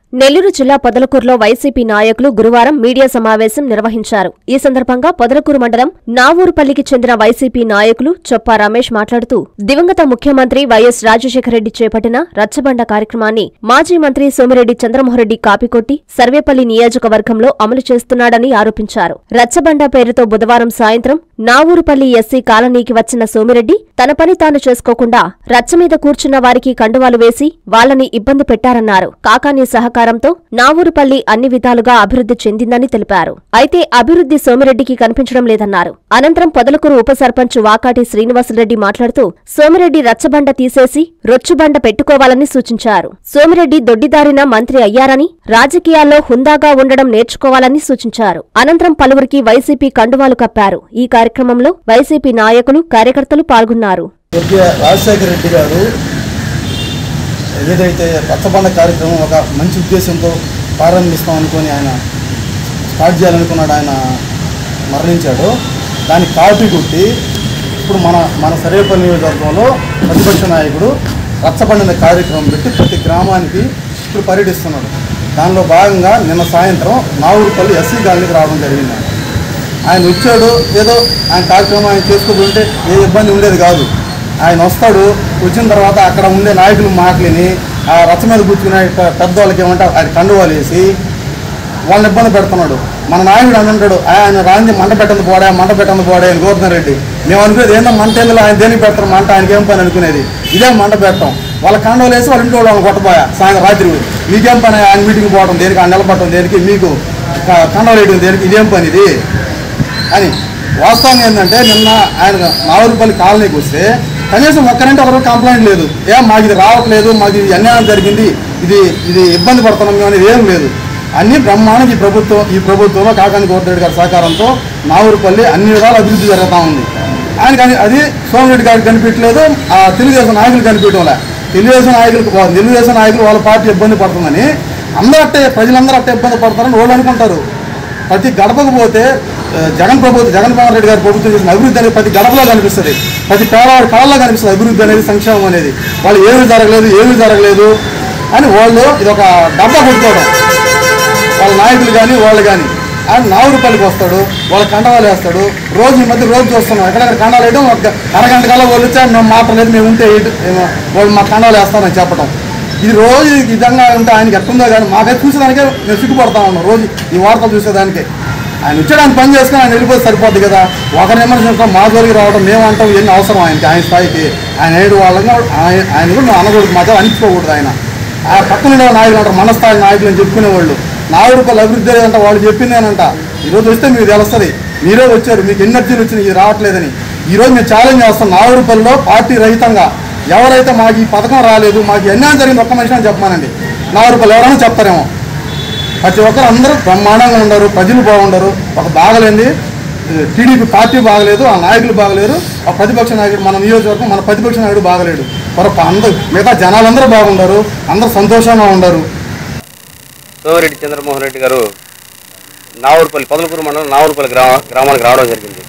నెల్లూరు జిల్లా పొదలకూరులో వైసీపీ నాయకులు గురువారం మీడియా సమావేశం నిర్వహించారు ఈ సందర్భంగా పొదలకూరు మండలం నావూరుపల్లికి చెందిన వైసీపీ నాయకులు చొప్పా రమేష్ మాట్లాడుతూ దివంగత ముఖ్యమంత్రి వైఎస్ రాజశేఖరరెడ్డి చేపట్టిన రచ్చబండ కార్యక్రమాన్ని మాజీ మంత్రి సోమిరెడ్డి చంద్రమోహన్రెడ్డి కాపీకొట్టి సర్వేపల్లి నియోజకవర్గంలో అమలు చేస్తున్నాడని ఆరోపించారు రచ్చబండ పేరుతో బుధవారం సాయంత్రం నావూరుపల్లి ఎస్సీ కాలనీకి వచ్చిన సోమిరెడ్డి తన పని తాను చేసుకోకుండా రచ్చ మీద కూర్చున్న వారికి కండువాలు వేసి వాళ్ళని ఇబ్బంది పెట్టారన్నారు కాకాని సహకారంతో నావూరుపల్లి అన్ని విధాలుగా అభివృద్ధి చెందిందని తెలిపారు అయితే అభివృద్ధి సోమిరెడ్డికి కనిపించడం లేదన్నారు అనంతరం పొదలకూరు ఉప సర్పంచ్ వాకాటి శ్రీనివాసరెడ్డి మాట్లాడుతూ సోమిరెడ్డి రచ్చబండ తీసేసి రొచ్చుబండ పెట్టుకోవాలని సూచించారు సోమిరెడ్డి దొడ్డిదారిన మంత్రి అయ్యారని రాజకీయాల్లో హుందాగా ఉండడం నేర్చుకోవాలని సూచించారు అనంతరం పలువురికి వైసీపీ కండువాలు కప్పారు ఈ కార్యక్రమంలో వైసీపీ నాయకులు కార్యకర్తలు పాల్గొన్నారు స్వర్గీయ రాజశేఖర రెడ్డి గారు ఏదైతే రచ్చబండ కార్యక్రమం ఒక మంచి ఉద్దేశంతో ప్రారంభిస్తాం అనుకొని ఆయన స్టార్ట్ చేయాలనుకున్నాడు ఆయన మరణించాడు దాన్ని కాపీ కొట్టి ఇప్పుడు మన మన సరేపల్లి నియోజకవర్గంలో ప్రతిపక్ష నాయకుడు రచ్చబండ అనే కార్యక్రమం పెట్టి ప్రతి గ్రామానికి ఇప్పుడు పర్యటిస్తున్నాడు దానిలో భాగంగా నిన్న సాయంత్రం నావూరుపల్లి ఎస్సీ కాలనీకి రావడం జరిగింది ఆయన. ఆయన వచ్చాడు ఏదో ఆయన కార్యక్రమం ఆయన చేసుకోకుంటే ఏ ఇబ్బంది ఉండేది కాదు ఆయన వస్తాడు వచ్చిన తర్వాత అక్కడ ఉండే నాయకులు మాటలిని ఆ రచ్చ మీద కూర్చునే పె- పెద్దవాళ్ళకి ఏమంటే ఆయన కండువాలు వేసి వాళ్ళని ఇబ్బంది పెడుతున్నాడు మన నాయకుడు అని అంటాడు ఆయన రాంది మంట పెట్టంది పోడా మంట పెట్టంది పోడా అని గోవర్ధన్ రెడ్డి మేము అనుకునేది ఏందో మంట ఎందులో ఆయన దేనికి పెడతారు మంట ఆయనకి ఏం పని అనుకునేది ఇదే మంట పెట్టడం వాళ్ళ కండవలు వేసి వాళ్ళ ఇంట్లో వాళ్ళని కొట్టబోయా సాయంత్రం రాత్రి మీకేం పని ఆయన మీటింగ్ పోవడం దేనికి ఆయన నిలబడటం దేనికి మీకు క- కండవలు వేయడం దేనికి ఇదేం పని ఇది అని వాస్తవం ఏంటంటే నిన్న ఆయన నావూరుపల్లి కాలనీకి వస్తే కనీసం ఒక్కరంటే ఒకరు కంప్లైంట్ లేదు ఏం మాకు ఇది రావట్లేదు మాకు ఇది అన్యాయం జరిగింది ఇది ఇది ఇబ్బంది పడుతున్నాం మేము అనేది ఏం లేదు అన్ని బ్రహ్మాండం ఈ ప్రభుత్వం ఈ ప్రభుత్వంలో కాకాని గోవర్ధరెడ్డి గారి సహకారంతో నావూరుపల్లి అన్ని విధాల అభివృద్ధి జరుగుతూ ఉంది ఆయనకి అది- అది సోమిరెడ్డి గారికి కనిపించలేదు ఆ తెలుగుదేశం నాయకులు కనిపించడంలే తెలుగుదేశం నాయకులకు వా- తెలుగుదేశం నాయకులు వాళ్ళ పార్టీ ఇబ్బంది పడుతుందని అందరూ అట్టే ప్రజలందరూ అట్టే ఇబ్బంది పడతారని వాళ్ళు అనుకుంటారు ప్రతి గడపకు పోతే ఆ, జగన్ ప్రభుత్వం జగన్మోహన్ రెడ్డి గారి ప్రభుత్వం చేసిన అభివృద్ధి అనేది ప్రతి గడపలో కనిపిస్తుంది ప్రతి పేదవాడి కళల్లో కనిపిస్తుంది అభివృద్ధి అనేది సంక్షేమం అనేది వాళ్ళు ఏమీ జరగలేదు ఏమీ జరగలేదు అని వాళ్ళు ఇది ఒక డబ్బా కొట్టుకోవడం వాళ్ళ నాయకులు కానీ వాళ్ళు కానీ ఆయన నావురుపల్లికి వస్తాడు వాళ్ళ కండవాలు వేస్తాడు రోజు ఈ మధ్య రోజు చూస్తున్నాం ఎక్కడెక్కడ కండాలు వేయడం ఒక అరగంట కల్లా వాళ్ళు వచ్చి మేము మాట లేదు మేము ఉంటే ఇటు- ఏమో వాళ్ళు మా కండాలు వేస్తారని చెప్పడం ఇది రోజు ఈ విధంగా ఉంటే ఆయనకి ఎట్టుందో కానీ మాకైతే చూసేదానికే మేము సిగ్గుపడతా ఉన్నాం రోజు ఈ వార్తలు చూసేదానికే ఆయన వచ్చాడు ఆయన పని చేసుకుని ఆయన వెళ్ళిపోతే సరిపోద్ది కదా ఒకరిని విమర్శించడం మా జోలికి రావడం మేము అంటాం ఎన్ని అవసరం ఆయనకి ఆయన స్థాయికి ఆయన ఏడు వాళ్ళగా ఆయన ఆయన కూడా మేము అనకూడదు మా దగ్గర అనిపించుకోకూడదు ఆయన ఆ పక్కన ఉండే నాయకులు అంటారు మన స్థాయి నాయకులు అని చెప్పుకునేవాళ్ళు నాలుగు రూపాయలు అభివృద్ధి లేదంట వాళ్ళు చెప్పిందేనంట ఈరోజు వస్తే మీకు తెలుస్తుంది మీరే వచ్చారు మీకు ఎనర్జీలు వచ్చినాయి ఇది రావట్లేదని ఈరోజు మేము ఛాలెంజ్ చేస్తాం నాలుగు రూపాయల్లో పార్టీ రహితంగా ఎవరైతే మాకు ఈ పథకం రాలేదు మాకు ఎన్నేం జరిగింది ఒక్క మనిషి అని చెప్పమానండి నాలుగు రూపాయలు ఎవరైనా చెప్తారేమో ప్రతి ఒక్కరు అందరూ బ్రహ్మాండంగా ఉండరు ప్రజలు బాగుండరు ఒక బాగలేంది టీడీపీ పార్టీ బాగలేదు ఆ నాయకులు బాగలేరు ఆ ప్రతిపక్ష నాయకుడు మన నియోజకవర్గం మన ప్రతిపక్ష నాయకుడు బాగలేడు మరి అందరూ మిగతా జనాలందరూ బాగుండరు అందరూ సంతోషంగా ఉండరు సోమిరెడ్డి చంద్రమోహన్ రెడ్డి గారు నావూరుపల్లి పొదలకూరు మండలం నావూరుపల్లి గ్రామ గ్రామానికి రావడం జరిగింది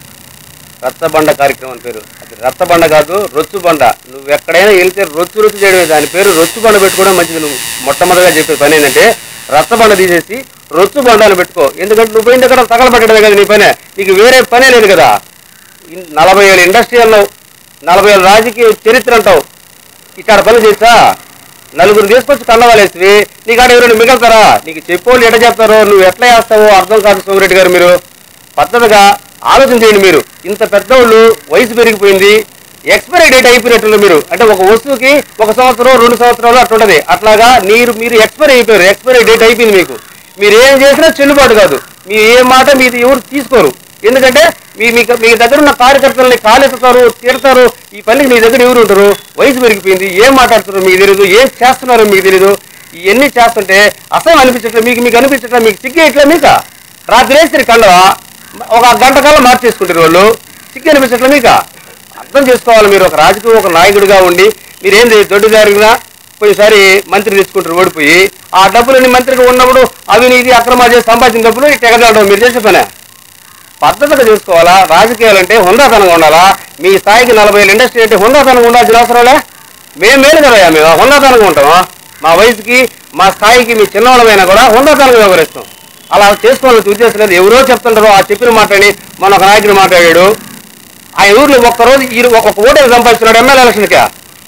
రచ్చబండ కార్యక్రమం అని పేరు అది రచ్చబండ కాదు రొచ్చుబండ నువ్వు ఎక్కడైనా వెళ్తే రొచ్చు రొచ్చు చేయడమే దాని పేరు రొచ్చుబండ పెట్టుకోవడం మంచిది నువ్వు మొట్టమొదటిగా చెప్పే పని ఏంటంటే రచ్చబండ తీసేసి రొచ్చుబండ అని పెట్టుకో ఎందుకంటే నువ్వు పోయిన దగ్గర తగలబెట్టడమే కదా నీ పనే నీకు వేరే పనే లేదు కదా ఇన్- నలభై ఏళ్ళ ఇండస్ట్రీ అన్నావు నలభై ఏళ్ళ రాజకీయ చరిత్ర అంటావు ఇక్కడ పని చేస్తా నలుగురు తీసుకొచ్చి కన్నవాలేసి నీకు ఆడ ఎవరైనా మిగలుతారా నీకు చెప్పోళ్ళు ఎట్లా చెప్తారో నువ్వు ఎట్లా చేస్తావో అర్థం కాదు సోమిరెడ్డి గారు మీరు పద్ధతిగా ఆలోచన చేయండి మీరు ఇంత పెద్దోళ్ళు వయసు పెరిగిపోయింది ఎక్స్పైరీ డేట్ అయిపోయినట్లు మీరు అంటే ఒక వస్తువుకి ఒక సంవత్సరం రెండు సంవత్సరాలు అట్లా ఉంటది అట్లాగా మీరు మీరు ఎక్స్పైరీ అయిపోయారు ఎక్స్పైరీ డేట్ అయిపోయింది మీకు మీరు ఏం చేసినా చెల్లుబాటు కాదు మీ ఏ మాట మీది ఎవరు తీసుకోరు ఎందుకంటే మీ మీకు మీ దగ్గర ఉన్న కార్యకర్తలని కాలెత్తుతారు తిడతారు ఈ పనికి మీ దగ్గర ఎవరు ఉంటారు వయసు పెరిగిపోయింది ఏం మాట్లాడుతారో మీకు తెలియదు ఏం చేస్తున్నారో మీకు తెలియదు ఇవన్నీ చేస్తుంటే అసహ్యం అనిపించట్లేదు మీకు మీకు అనిపించట్లేదు మీకు సిగ్గే ఇట్లా మీకు రాత్రి వేస్తే కండ ఒక గంట కాలం మార్చేసుకుంటారు వాళ్ళు సిగ్గు అనిపించట్లేదు మీకు అర్థం చేసుకోవాలి మీరు ఒక రాజకీయ ఒక నాయకుడిగా ఉండి మీరేం దొడ్డిదారిగా పోయినసారి మంత్రి తెచ్చుకుంటారు ఓడిపోయి ఆ డబ్బులని మంత్రికి ఉన్నప్పుడు అవినీతి అక్రమాలు చేసి సంపాదించిన డబ్బులు తెగదాడడం మీరు చేసే పనే పద్ధతిగా చూసుకోవాలా రాజకీయాలు అంటే హుందాతనంగా ఉండాలా మీ స్థాయికి నలభై ఏళ్ళ ఇండస్ట్రీ అంటే హుందాతనంగా ఉండాల్సిన అవసరంలే మేము మేలు కదా మేము హుందాతనంగా ఉంటాము మా వయసుకి మా స్థాయికి మీ చిన్నవాళ్ళమైనా కూడా ఉన్నతంగా వ్యవహరిస్తాం అలా చేసుకోవాలని ఉద్దేశం లేదు ఎవరో చెప్తుంటారో ఆ చెప్పిన మాటని మన ఒక నాయకుడు మాట్లాడాడు ఆ ఊర్లో ఒక్కరోజు ఈ ఒక ఓటు సంపాదిస్తున్నాడు ఎమ్మెల్యే ఎలక్షన్కి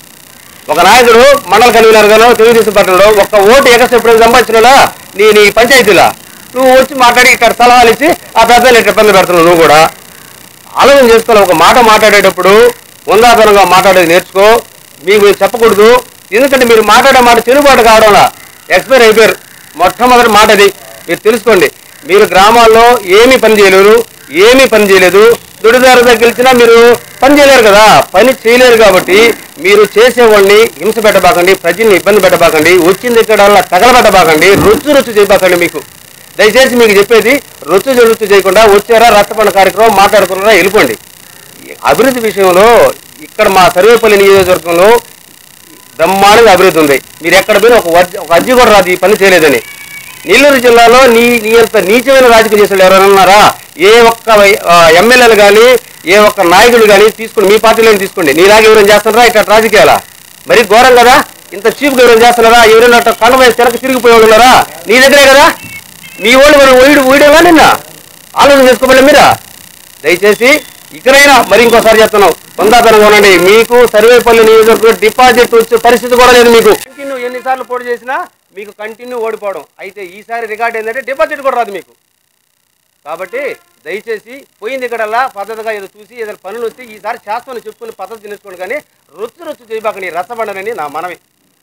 ఒక నాయకుడు మండల కన్వీనర్ గాను తెలుగుదేశం పార్టీలో ఒక్క ఓటు ఎగస్ ఎప్పుడు సంపాదించినా నీ నీ పంచాయతీలో నువ్వు వచ్చి మాట్లాడి ఇక్కడ సలహాలు ఇచ్చి ఆ పెద్దలు ఇట్లా ఇబ్బంది పెడుతున్నావు నువ్వు కూడా ఆలోచన చేసుకోవాలి ఒక మాట మాట్లాడేటప్పుడు ఉందాతనంగా మాట్లాడేది నేర్చుకో మీకు మీరు చెప్పకూడదు ఎందుకంటే మీరు మాట్లాడే మాట చెరుబాటు కావడంలా ఎక్స్పైర్ అయిపోయారు మొట్టమొదటి మాట అది మీరు తెలుసుకోండి మీరు గ్రామాల్లో ఏమీ పని చేయలేరు ఏమీ పని చేయలేదు దుడిదారు గెలిచినా మీరు పని చేయలేరు కదా పని చేయలేరు కాబట్టి మీరు చేసేవాడిని హింస పెట్టబాకండి ప్రజల్ని ఇబ్బంది పెట్టబాకండి వచ్చింది ఇక్కడ తగలబెట్టబాకండి రుచి రుచి చేయబాకండి మీకు దయచేసి మీకు చెప్పేది రుచి రుచి చేయకుండా వచ్చారా రక్తపండ కార్యక్రమం మాట్లాడుకున్నారా వెళ్ళిపోండి అభివృద్ధి విషయంలో ఇక్కడ మా సర్వేపల్లి నియోజకవర్గంలో బ్రహ్మాండంగా అభివృద్ధి ఉంది మీరు ఎక్కడ పోయినా ఒక వర్జ ఒక అర్జీ కూడా రాదు ఈ పని చేయలేదని నెల్లూరు జిల్లాలో నీ నీ అంత నీచమైన రాజకీయ చేసిన ఎవరైనా ఉన్నారా ఏ ఒక్క ఎమ్మెల్యేలు కానీ ఏ ఒక్క నాయకుడు కానీ తీసుకోండి మీ పార్టీలోనే తీసుకోండి నీలాగా ఎవరైనా చేస్తున్నారా ఇట్లా రాజకీయాలా మరి ఘోరం కదా ఇంత చీప్గా ఎవరైనా చేస్తున్నారా ఎవరైనా అట్లా కండ వేసి వెనక్కి తిరిగిపోయి ఉన్నారా నీ దగ్గరే కదా మీ వాళ్ళు మరి వీడు వీడియోగా నిన్న ఆలోచన చేసుకోమని మీరా దయచేసి ఇకనైనా మరి ఇంకోసారి చెప్తున్నాం పొందాతనంగా ఉండండి మీకు సర్వేపల్లి నియోజకవర్గం డిపాజిట్ వచ్చే పరిస్థితి కూడా లేదు మీకు కంటిన్యూ ఎన్నిసార్లు పోటీ చేసినా మీకు కంటిన్యూ ఓడిపోవడం అయితే ఈసారి రికార్డ్ ఏంటంటే డిపాజిట్ కూడా రాదు మీకు కాబట్టి దయచేసి పోయింది ఇక్కడల్లా పద్ధతిగా ఏదో చూసి ఏదైనా పనులు వస్తే ఈసారి చేస్తామని చెప్పుకుని పద్ధతి నేర్చుకోండి కానీ రొచ్చు రొచ్చు చేయబాకండి రచ్చబండనని నా మనవి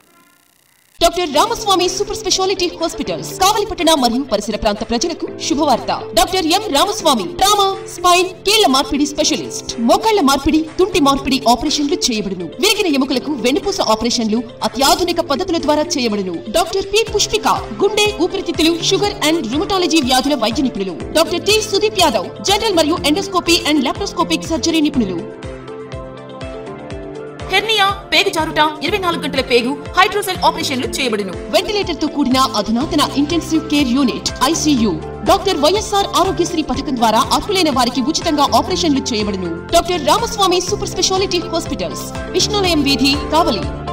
doctor Ramaswamy super speciality hospitals కావలిపట్టణ మరియు పరిసర ప్రాంత ప్రజలకు శుభవార్త doctor M Ramaswamy trauma spine కీళ్ల మార్పిడి స్పెషలిస్ట్ మోకాళ్ల మార్పిడి తుంటి మార్పిడి ఆపరేషన్లు చేయబడును విరిగిన ఎముకలకు వెన్నుపూస ఆపరేషన్లు అత్యాధునిక పద్ధతుల ద్వారా చేయబడును డాక్టర్ పి పుష్పిక గుండె ఊపిరితిత్తులు షుగర్ అండ్ రుమటాలజీ వ్యాధుల వైద్య నిపుణులు doctor T Sudeep Yadav general మరియు ఎండోస్కోపీ అండ్ లాప్రోస్కోపిక్ సర్జరీ నిపుణులు హెర్నియా పేగు జారుట ఇరవై నాలుగు గంటల పేగు హైడ్రోసెల్ ఆపరేషన్లు చేయబడును వెంటిలేటర్ తో కూడిన అధునాతన intensive care unit ICU doctor YSR Aarogyasri పథకం ద్వారా అర్హులైన వారికి ఉచితంగా ఆపరేషన్లు చేయబడును doctor Ramaswamy super speciality hospitals Vishnulayam వీధి కావలి